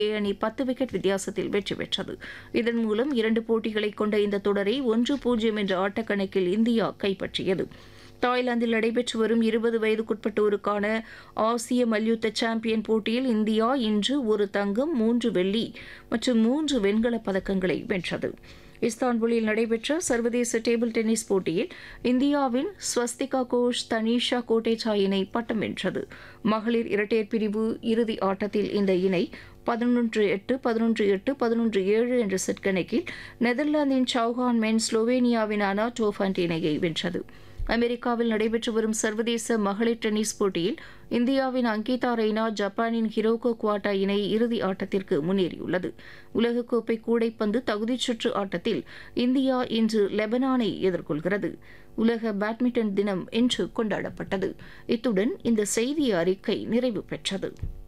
அணி பத்து விக்கெட் வித்தியாசத்தில் வெற்றி பெற்றது இதன் மூலம் இரண்டு போட்டிகளை கொண்ட இந்த தொடரை ஒன்று பூஜ்ஜியம் என்ற ஆட்டக்கணக்கில் இந்தியா கைப்பற்றியது தாய்லாந்தில் நடைபெற்று வரும் இருபது வயதுக்குட்பட்டோருக்கான ஆசிய மல்யுத்த சாம்பியன் போட்டியில் இந்தியா இன்று ஒரு தங்கம் மூன்று வெள்ளி மற்றும் மூன்று வெண்கலப் பதக்கங்களை வென்றது இஸ்தான்புல்லில் நடைபெற்ற சர்வதேச டேபிள் டென்னிஸ் போட்டியில் இந்தியாவின் ஸ்வஸ்திகா கோஷ் தனீஷா கோட்டேச்சா இணை பட்டம் வென்றது மகளிர் இரட்டையர் பிரிவு இறுதி ஆட்டத்தில் இந்த இணை பதினொன்று எட்டு பதினொன்று எட்டு பதினொன்று ஏழு என்ற செட் கணக்கில் நெதர்லாந்தின் சௌஹான் மென் ஸ்லோவேனியாவின் அனா டோஃபண்ட் இணையை வென்றது அமெரிக்காவில் நடைபெற்று வரும் சர்வதேச மகளிர் டென்னிஸ் போட்டியில் இந்தியாவின் அங்கிதா ரெய்னா ஜப்பானின் ஹிரோகோ குவாட்டா இணை இறுதி ஆட்டத்திற்கு முன்னேறியுள்ளது உலகக்கோப்பை கூடைப்பந்து தகுதிச் சுற்று ஆட்டத்தில் இந்தியா இன்று லெபனானை எதிர்கொள்கிறது உலக பேட்மிண்டன் தினம் இன்று கொண்டாடப்பட்டது இத்துடன் இந்த செய்தி அறிக்கை நிறைவு பெற்றது